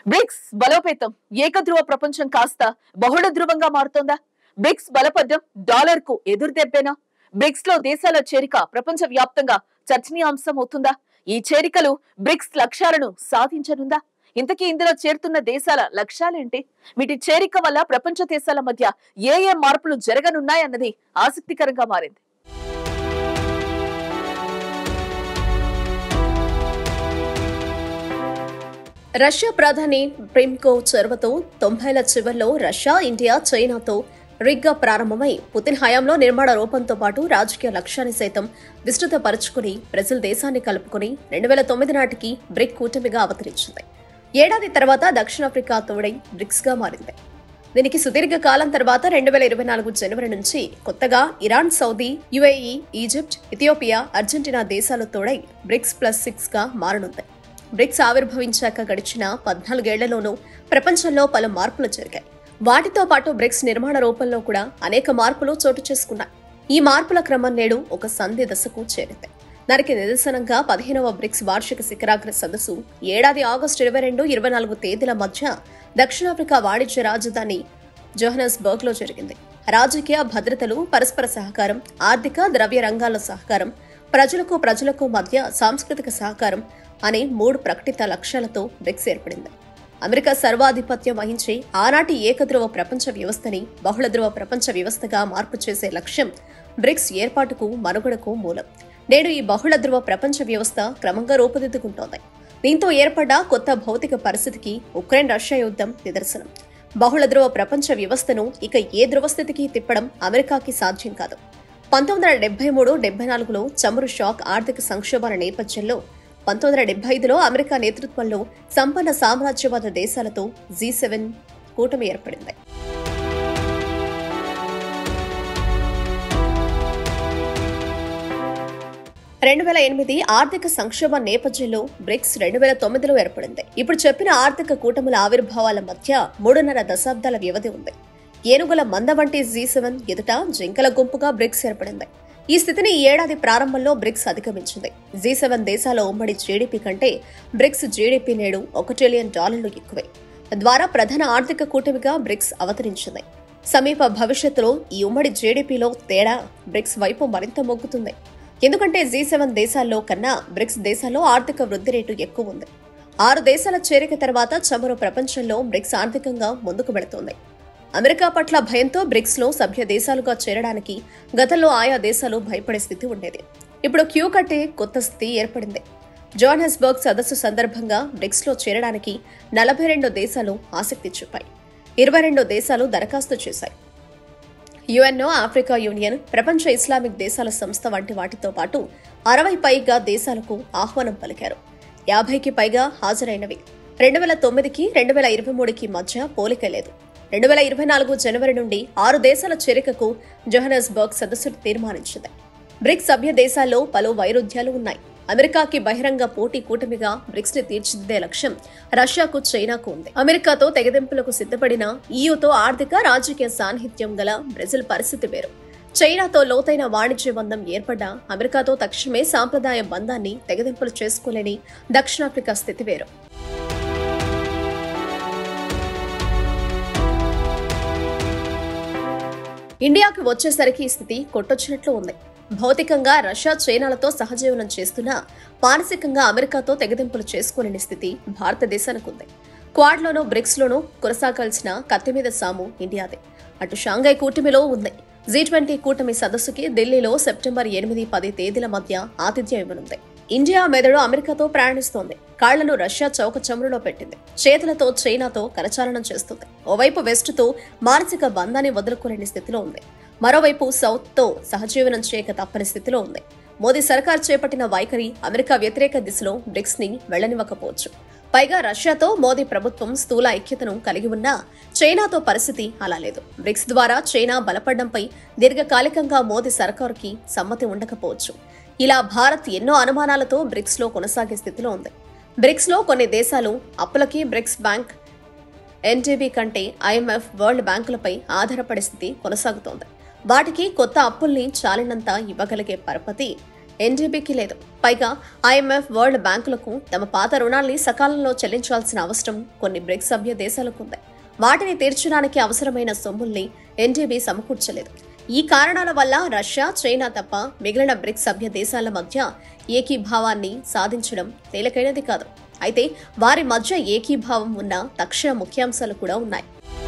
bricks బలోపేతం ఏకధ్రువ ప్రపంచం కాస్త బహుళ ధ్రువంగా మారుతోందా బ్రిక్స్ బలపడ్డం డాలర్ కు ఎదురుదెబ్బేనా బ్రిక్స్ లో దేశాల చేరిక ప్రపంచ వ్యాప్తంగా చర్చనీయాంశం అవుతుందా ఈ చేరికలు బ్రిక్స్ లక్ష్యాలను సాధించనుందా ఇంతకీ ఇందులో చేరుతున్న దేశాల లక్ష్యాలేంటి వీటి చేరిక వల్ల ప్రపంచ దేశాల మధ్య ఏ ఏ మార్పులు జరగనున్నాయన్నది ఆసక్తికరంగా మారింది రష్యా ప్రధాని ప్రిమ్కోవ్ చొరవతో తొంభైల చివరిలో రష్యా ఇండియా చైనాతో రిగ్గా ప్రారంభమై పుతిన్ హయాంలో నిర్మాణ రూపంతో పాటు రాజకీయ లక్ష్యాన్ని సైతం విస్తృతపరుచుకుని బ్రెజిల్ దేశాన్ని కలుపుకుని రెండు వేల తొమ్మిది నాటికి బ్రిక్ కూటమిగా అవతరించింది ఏడాది తర్వాత దక్షిణాఫ్రికా తోడై బ్రిక్స్ గా మారింది దీనికి సుదీర్ఘ కాలం తర్వాత రెండు వేల ఇరవై నాలుగు జనవరి నుంచి కొత్తగా Iran Saudi UAE Egypt Ethiopia Argentina దేశాలు తోడై బ్రిక్స్ ప్లస్ సిక్స్ గా మారనుంది బ్రిక్స్ ఆవిర్భవించాక గడిచిన పద్నాలుగేళ్లలోనూ ప్రపంచంలో పలు మార్పులు జరిగాయి వాటితో పాటు బ్రిక్స్ నిర్మాణ రూపంలో కూడా అనేక మార్పులు చోటు చేసుకున్నాయి ఈ మార్పుల క్రమం నేడు ఒక సంధి దశకు చేరింది దానికి నిదర్శనంగా పదిహేనవ బ్రిక్స్ వార్షిక శిఖరాగ్ర సదస్సు ఏడాది ఆగస్టు ఇరవై రెండు ఇరవై నాలుగు తేదీల మధ్య దక్షిణాఫ్రికా వాణిజ్య రాజధాని జోహనస్బర్గ్ లో జరిగింది రాజకీయ భద్రతలు పరస్పర సహకారం ఆర్థిక ద్రవ్య రంగాల సహకారం ప్రజలకు ప్రజలకు మధ్య సాంస్కృతిక సహకారం అనే మూడు ప్రకటిత లక్ష్యాలతో బ్రిక్స్ ఏర్పడింది అమెరికా సర్వాధిపత్యం వహించే ఆనాటి ఏకధ్రువ ప్రపంచ వ్యవస్థని బహుళ ధ్రువ ప్రపంచ వ్యవస్థగా మార్పు చేసే లక్ష్యం బ్రిక్స్ ఏర్పాటుకు మనుగడకు మూలం నేడు ఈ బహుళ ధ్రువ ప్రపంచ వ్యవస్థ క్రమంగా రూపుదిద్దుకుంటోంది దీంతో ఏర్పడ్డ కొత్త భౌతిక పరిస్థితికి ఉక్రెయిన్ రష్యా యుద్ధం నిదర్శనం బహుళ ధ్రువ ప్రపంచ వ్యవస్థను ఇక ఏ ధ్రువస్థితికి తిప్పడం అమెరికాకి సాధ్యం కాదు పంతొమ్మిది వందల డెబ్బై మూడు డెబ్బై నాలుగులో చమురు షాక్ ఆర్థిక సంక్షోభాల నేపథ్యంలో పంతొమ్మిది వందల డెబ్బై ఐదులో అమెరికా నేతృత్వంలో సంపన్న సామ్రాజ్యవాద దేశాలతో జీ సెవెన్ కూటమి ఏర్పడింది రెండు వేల ఎనిమిది ఆర్థిక సంక్షోభ నేపథ్యంలో బ్రిక్స్ రెండు వేల తొమ్మిదిలో ఏర్పడింది ఇప్పుడు చెప్పిన ఆర్థిక కూటముల ఆవిర్భావాల మధ్య మూడున్నర దశాబ్దాల వ్యవధి ఉంది ఏనుగుల మంద వంటి జీ సెవెన్ ఎదుట జింకల గుంపుగా బ్రిక్స్ ఏర్పడింది ఈ స్థితిని ఈ ఏడాది ప్రారంభంలో బ్రిక్స్ అధిగమించింది జీ సెవెన్ దేశాల ఉమ్మడి జీడీపీ కంటే బ్రిక్స్ జీడీపీ నేడు ఒక ట్రిలియన్ డాలర్లు ఎక్కువే తద్వారా ప్రధాన ఆర్థిక కూటమిగా బ్రిక్స్ అవతరించింది సమీప భవిష్యత్తులో ఈ ఉమ్మడి జీడీపీలో తేడా బ్రిక్స్ వైపు మరింత మొగ్గుతుంది ఎందుకంటే జీ సెవెన్ దేశాల్లో కన్నా బ్రిక్స్ దేశాల్లో ఆర్థిక వృద్ధి రేటు ఎక్కువ ఉంది ఆరు దేశాల చేరిక తర్వాత చమురు ప్రపంచంలో బ్రిక్స్ ఆర్థికంగా ముందుకు వెళుతోంది అమెరికా పట్ల భయంతో బ్రిక్స్ లో సభ్య దేశాలుగా చేరడానికి గతంలో ఆయా దేశాలు భయపడే స్థితి ఉండేది ఇప్పుడు క్యూ కట్టే కొత్త స్థితి ఏర్పడింది జోహానస్బర్గ్ సదస్సు సందర్భంగా బ్రిక్స్ లో చేరడానికి నలభై రెండు దేశాలు ఆసక్తి చూపాయి ఇరవై రెండు దేశాలు దరఖాస్తు చేశాయి యుఎన్ఓ ఆఫ్రికా యూనియన్ ప్రపంచ ఇస్లామిక్ దేశాల సంస్థ వంటి వాటితో పాటు అరవై పైగా దేశాలకు ఆహ్వానం పలికారు యాభైకి పైగా హాజరైనవి రెండు వేల తొమ్మిదికి రెండు వేల ఇరవై మూడుకి మధ్య పోలిక లేదు రెండు వేల ఇరవై నాలుగు జనవరి నుండి ఆరు దేశాల చేరికకు జోహనస్బర్గ్ సదస్సు తీర్మానించింది బ్రిక్స్ సభ్య దేశాల్లో పలు వైరుధ్యాలు ఉన్నాయి అమెరికాకి బహిరంగ పోటీ కూటమిగా బ్రిక్స్ ని తీర్చిదిద్దే లక్ష్యం రష్యాకు చైనాకు ఉంది అమెరికాతో తెగదెంపులకు సిద్ధపడిన ఈయూతో ఆర్థిక రాజకీయ సాన్నిహిత్యం గల బ్రెజిల్ పరిస్థితి వేరు చైనాతో లోతైన వాణిజ్య బంధం ఏర్పడ్డ అమెరికాతో తక్షణమే సాంప్రదాయ బంధాన్ని తెగదెంపులు చేసుకోలేని దక్షిణాఫ్రికా స్థితి వేరు ఇండియాకి వచ్చేసరికి ఈ స్థితి కొట్టొచ్చినట్లు ఉంది భౌతికంగా రష్యా చైనాలతో సహజీవనం చేస్తున్నా మానసికంగా అమెరికాతో తెగదింపులు చేసుకోలేని స్థితి భారతదేశానికి ఉంది క్వాడ్లోనూ బ్రిక్స్లోనూ కొనసాగాల్సిన కత్తి మీద సాము ఇండియాదే అటు షాంఘై కూటమిలో ఉంది జీ ట్వంటీ కూటమి సదస్సుకి ఢిల్లీలో సెప్టెంబర్ ఎనిమిది పది తేదీల మధ్య ఆతిథ్యం ఇవ్వనుంది ఇండియా మెదడు అమెరికాతో ప్రయాణిస్తోంది కాళ్లను రష్యా చౌక చమురులో పెట్టింది చేతులతో చైనాతో కరచాలనం చేస్తుంది ఓవైపు వెస్ట్తో మానసిక బంధాన్ని వదులుకోలేని స్థితిలో ఉంది మరోవైపు సౌత్తో సహజీవనం చేయక తప్పని స్థితిలో ఉంది మోదీ సర్కార్ చేపట్టిన వైఖరి అమెరికా వ్యతిరేక దిశలో బ్రిక్స్ ని వెళ్లనివ్వకపోవచ్చు పైగా రష్యాతో మోదీ ప్రభుత్వం స్థూల ఐక్యతను కలిగి ఉన్నా చైనాతో పరిస్థితి అలా లేదు బ్రిక్స్ ద్వారా చైనా బలపడడంపై దీర్ఘకాలికంగా మోదీ సర్కారుకి సమ్మతి ఉండకపోవచ్చు ఇలా భారత్ ఎన్నో అనుమానాలతో బ్రిక్స్ లో కొనసాగే స్థితిలో ఉంది బ్రిక్స్ లో కొన్ని దేశాలు అప్పులకి బ్రిక్స్ బ్యాంక్ ఎన్టీబీ కంటే ఐఎంఎఫ్ వరల్డ్ బ్యాంకులపై ఆధారపడే స్థితి కొనసాగుతోంది వాటికి కొత్త అప్పుల్ని చాలినంత ఇవ్వగలిగే పరపతి ఎన్డీబీకి లేదు పైగా ఐఎంఎఫ్ వరల్డ్ బ్యాంకులకు తమ పాత రుణాల్ని సకాలంలో చెల్లించాల్సిన అవసరం కొన్ని బ్రిక్స్ సభ్య దేశాలకు ఉంది వాటిని తీర్చడానికి అవసరమైన సొమ్ముల్ని ఎన్డీబీ సమకూర్చలేదు ఈ కారణాల వల్ల రష్యా చైనా తప్ప మిగిలిన బ్రిక్స్ సభ్య దేశాల మధ్య ఏకీభావాన్ని సాధించడం తేలికైనది కాదు అయితే వారి మధ్య ఏకీభావం ఉన్న తక్షణ ముఖ్యాంశాలు కూడా ఉన్నాయి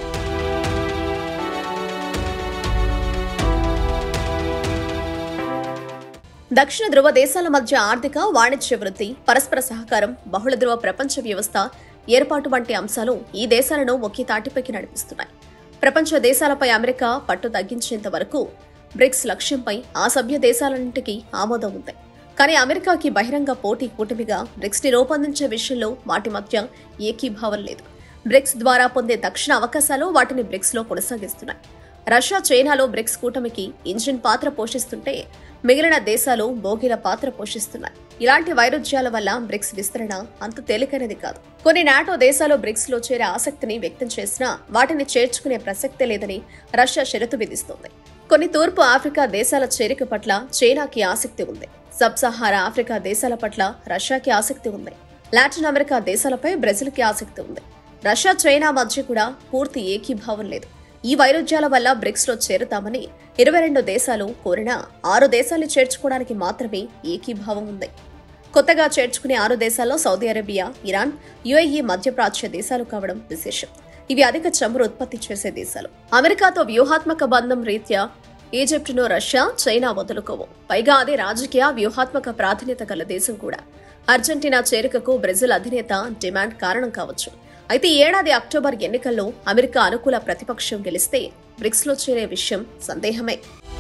దక్షిణ ధృవ దేశాల మధ్య ఆర్థిక వాణిజ్య వృద్ధి పరస్పర సహకారం బహుళ ధృవ ప్రపంచ వ్యవస్థ ఏర్పాటు వంటి అంశాలు ఈ దేశాలను ఒకే తాటిపైకి నడిపిస్తున్నాయి ప్రపంచ దేశాలపై అమెరికా పట్టు తగ్గించేంత వరకు బ్రిక్స్ లక్ష్యంపై ఆ సభ్య దేశాలన్నింటికీ ఆమోదం ఉంది కానీ అమెరికాకి బహిరంగ పోటీ కూటమిగా బ్రిక్స్ ని రూపొందించే విషయంలో వాటి మధ్య ఏకీభావం లేదు బ్రిక్స్ ద్వారా పొందే దక్షిణ అవకాశాలు వాటిని బ్రిక్స్ లో కొనసాగిస్తున్నాయి రష్యా చైనాలో బ్రిక్స్ కూటమికి ఇంజిన్ పాత్ర పోషిస్తుంటే మిగిలిన దేశాలు బోగిల పాత్ర పోషిస్తున్నాయి ఇలాంటి వైరుధ్యాల వల్ల బ్రిక్స్ విస్తరణ అంత తేలికైనది కాదు కొన్ని నాటో దేశాలు బ్రిక్స్ లో చేరే ఆసక్తిని వ్యక్తం చేసినా వాటిని చేర్చుకునే ప్రసక్తే లేదని రష్యా షరతు విధిస్తోంది కొన్ని తూర్పు ఆఫ్రికా దేశాల చేరిక పట్ల చైనాకి ఆసక్తి ఉంది సబ్ సహారా ఆఫ్రికా దేశాల పట్ల రష్యాకి ఆసక్తి ఉంది లాటిన్ అమెరికా దేశాలపై బ్రెజిల్కి ఆసక్తి ఉంది రష్యా చైనా మధ్య కూడా పూర్తి ఏకీభావం లేదు ఈ వైరుధ్యాల వల్ల బ్రిక్స్ లో చేరుతామని ఇరవై రెండు దేశాలు కోరినా ఆరు దేశాల్ని చేర్చుకోవడానికి మాత్రమే ఏకీభావం ఉంది కొత్తగా చేర్చుకునే ఆరు దేశాల్లో సౌదీ అరేబియా ఇరాన్ యుఏఈ మధ్యప్రాచ్య దేశాలు కావడం విశేషం ఇవి అధిక చమురు ఉత్పత్తి చేసే దేశాలు అమెరికాతో వ్యూహాత్మక బంధం రీత్యా ఈజిప్టును రష్యా చైనా వదులుకోవు పైగా అది రాజకీయ వ్యూహాత్మక ప్రాధాన్యత గల దేశం కూడా అర్జెంటీనా చేరికకు బ్రెజిల్ అధినేత డిమాండ్ కారణం కావచ్చు అయితే ఈ ఏడాది అక్టోబర్ ఎన్నికల్లో అమెరికా అనుకూల ప్రతిపక్షం గెలిస్తే బ్రిక్స్లో చేరే విషయం సందేహమే